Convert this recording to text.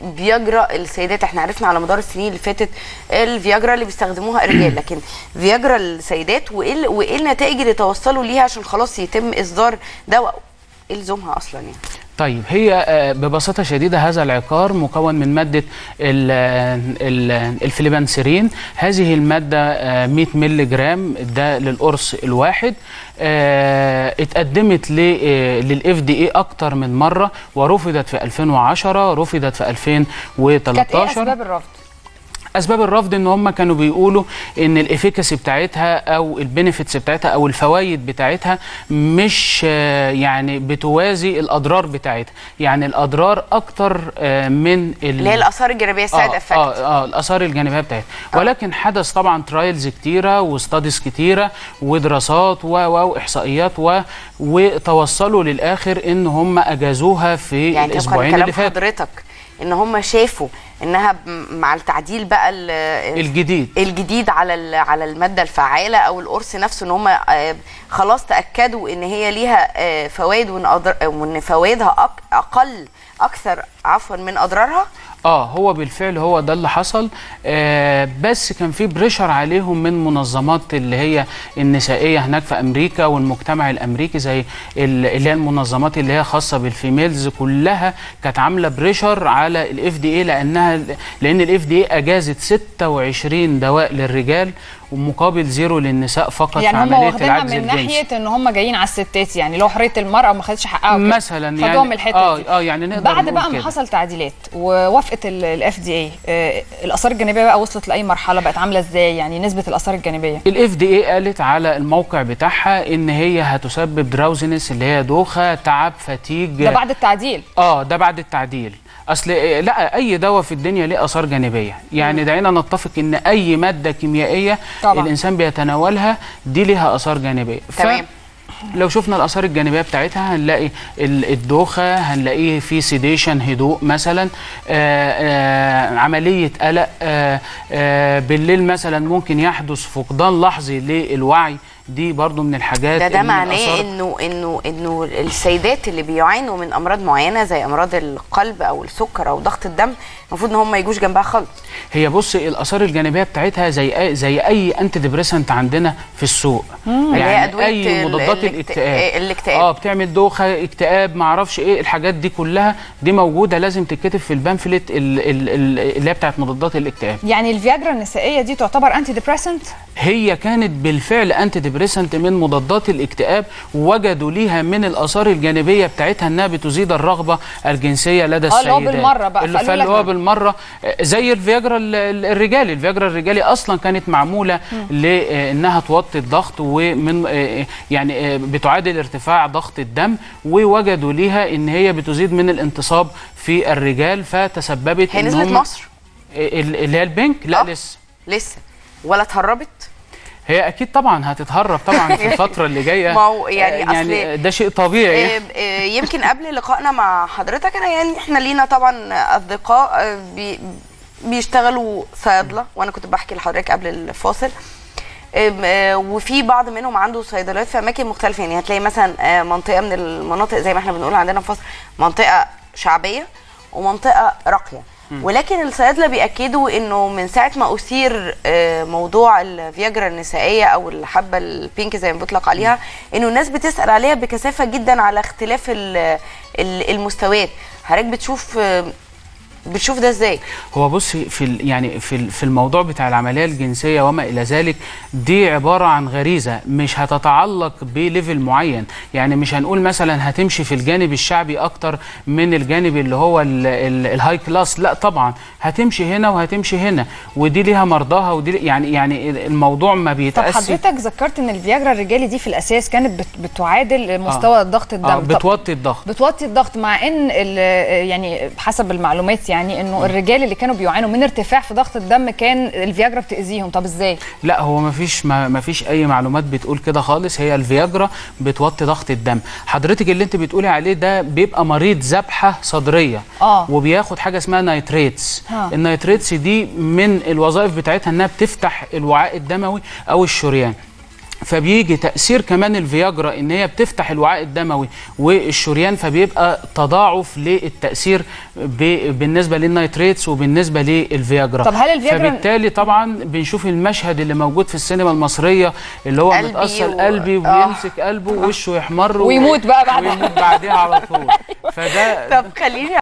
فياجرا السيدات احنا عرفنا على مدار السنين اللي فاتت الفياجرا اللي بيستخدموها الرجال لكن فياجرا السيدات وايه ال- وايه النتائج اللي توصلوا ليها عشان خلاص يتم اصدار دواء ايه لزومها اصلا يعني طيب هي آه، ببساطة شديدة هذا العقار مكون من مادة ال- ال- الفليبانسيرين هذه المادة آه، 100 مللي جرام ده للقرص الواحد آه، اتقدمت للاف دي اي اكتر من مرة ورفضت في 2010 رفضت في كانت ايه 2013 اسباب الرفض اسباب الرفض ان هم كانوا بيقولوا ان الافيكاسي بتاعتها او البينيفيتس بتاعتها او الفوائد بتاعتها مش آه، يعني بتوازي الاضرار بتاعتها يعني الاضرار اكتر آه، من اللي هي الاثار الجانبيه السايد اه افكت اه, آه الاثار الجانبيه بتاعتها ولكن حدث طبعا ترايلز كتيره وستاديز كتيره ودراسات و- و- واحصائيات و وتوصلوا للاخر ان هم اجازوها في يعني طبقا الاسبوعين لكلام اللي فاتوا حضرتك ان هم شافوا انها ب- مع التعديل بقى ال- الجديد الجديد على ال- على الماده الفعاله او القرص نفسه ان هم آه، خلاص تاكدوا ان هي ليها آه، فوائد وان أضر- وان فوائدها أق- اقل اكثر عفوا من اضرارها اه هو بالفعل هو ده اللي حصل آه بس كان في بريشر عليهم من منظمات اللي هي النسائيه هناك في امريكا والمجتمع الامريكي زي ال- اللي هي المنظمات اللي هي خاصه بالفيميلز كلها كانت عامله بريشر على الاف دي اي لانها لان الاف دي اي اجازت 26 دواء للرجال ومقابل زيرو للنساء فقط يعني في هم عمليه واخدينها العجز من الجنسي ناحيه ان هم جايين على الستات يعني لو حريه المراه ما خدتش حقها وكده. مثلا خدوها يعني من الحته اه دي اه يعني نقدر بعد نقول بقى ما كده. حصل تعديلات ووافقت الاف دي اي الاثار الجانبيه بقى وصلت لاي مرحله بقت عامله ازاي يعني نسبه الاثار الجانبيه الاف دي اي قالت على الموقع بتاعها ان هي هتسبب دراوزنس اللي هي دوخه تعب فتيج ده بعد التعديل اه ده بعد التعديل اصل إيه، لا اي دواء في الدنيا ليه اثار جانبيه يعني دعينا نتفق ان اي ماده كيميائيه طبعا. الانسان بيتناولها دي ليها اثار جانبيه تمام. لو شفنا الاثار الجانبيه بتاعتها هنلاقي ال- الدوخه هنلاقيه في سيديشن هدوء مثلا آآ آآ عمليه قلق آآ آآ بالليل مثلا ممكن يحدث فقدان لحظي للوعي دي برضو من الحاجات ده ده اللي من معناه الآثار- انه انه انه السيدات اللي بيعانوا من امراض معينه زي امراض القلب او السكر او ضغط الدم المفروض ان هم ما يجوش جنبها خالص هي بص الاثار الجانبيه بتاعتها زي أي زي اي انتي ديبريسنت عندنا في السوق اللي هي أدوية اي ال- مضادات الاكت- الاكتئاب الاكتئاب. اه بتعمل دوخه اكتئاب ما اعرفش ايه الحاجات دي كلها دي موجوده لازم تتكتب في البامفلت ال- ال- ال- اللي هي بتاعت مضادات الاكتئاب يعني الفياجرا النسائيه دي تعتبر انتي ديبريسنت هي كانت بالفعل انتي ديبريسنت من مضادات الاكتئاب ووجدوا ليها من الاثار الجانبيه بتاعتها انها بتزيد الرغبه الجنسيه لدى آه، اللي هو السيدات بالمرة بقى، اللي فقالوا فاللي لك هو ده. بالمره آه، زي الفياجرا ال- ال- الرجالي الفياجرا الرجالي اصلا كانت معموله لانها توطي الضغط ومن آه، يعني آه، بتعادل ارتفاع ضغط الدم ووجدوا ليها ان هي بتزيد من الانتصاب في الرجال فتسببت هي ان نزلت هم مصر ال- اللي هي البنك لا آه. لسه لسه ولا اتهربت هي اكيد طبعا هتتهرب طبعا في الفتره اللي جايه ما هو يعني آه، يعني أصل- ده شيء طبيعي آه، آه، يمكن قبل لقائنا مع حضرتك انا يعني احنا لينا طبعا اصدقاء آه، بي بيشتغلوا صيادله وانا كنت بحكي لحضرتك قبل الفاصل آم، آه، وفي بعض منهم عنده صيدليات في اماكن مختلفه يعني هتلاقي مثلا آه، منطقه من المناطق زي ما احنا بنقول عندنا في مصر منطقه شعبيه ومنطقه راقيه ولكن الصيادله بياكدوا انه من ساعه ما اثير آه، موضوع الفياجرا النسائيه او الحبه البينك زي ما بيطلق عليها انه الناس بتسال عليها بكثافه جدا على اختلاف ال- ال- المستويات حضرتك بتشوف آه، بتشوف ده ازاي هو بص في ال- يعني في ال- في الموضوع بتاع العمليه الجنسيه وما الى ذلك دي عباره عن غريزه مش هتتعلق بليفل معين يعني مش هنقول مثلا هتمشي في الجانب الشعبي اكتر من الجانب اللي هو ال- ال- الهاي كلاس لا طبعا هتمشي هنا وهتمشي هنا ودي ليها مرضاها ودي يعني يعني الموضوع ما طب بيتقاسش حضرتك ذكرت ان الفياجرا الرجالي دي في الاساس كانت بت- بتعادل مستوى ضغط الدم اه طب بتوطي الضغط بتوطي الضغط مع ان ال- يعني حسب المعلومات يعني انه الرجال اللي كانوا بيعانوا من ارتفاع في ضغط الدم كان الفياجرا بتاذيهم طب ازاي لا هو ما فيش ما ما فيش اي معلومات بتقول كده خالص هي الفياجرا بتوطي ضغط الدم حضرتك اللي انت بتقولي عليه ده بيبقى مريض ذبحه صدريه آه. وبياخد حاجه اسمها نايتريتس آه. النايتريتس دي من الوظائف بتاعتها انها بتفتح الوعاء الدموي او الشريان فبيجي تاثير كمان الفياجرا ان هي بتفتح الوعاء الدموي والشريان فبيبقى تضاعف للتاثير ب- بالنسبه للنيتريتس وبالنسبه للفياجرا طب هل الفياجرا- فبالتالي طبعا بنشوف المشهد اللي موجود في السينما المصريه اللي هو قلبي متاثر و- قلبي آه. ويمسك قلبه ووشه يحمر و- ويموت بقى بعدها. ويموت بعدها على طول فده طب خليني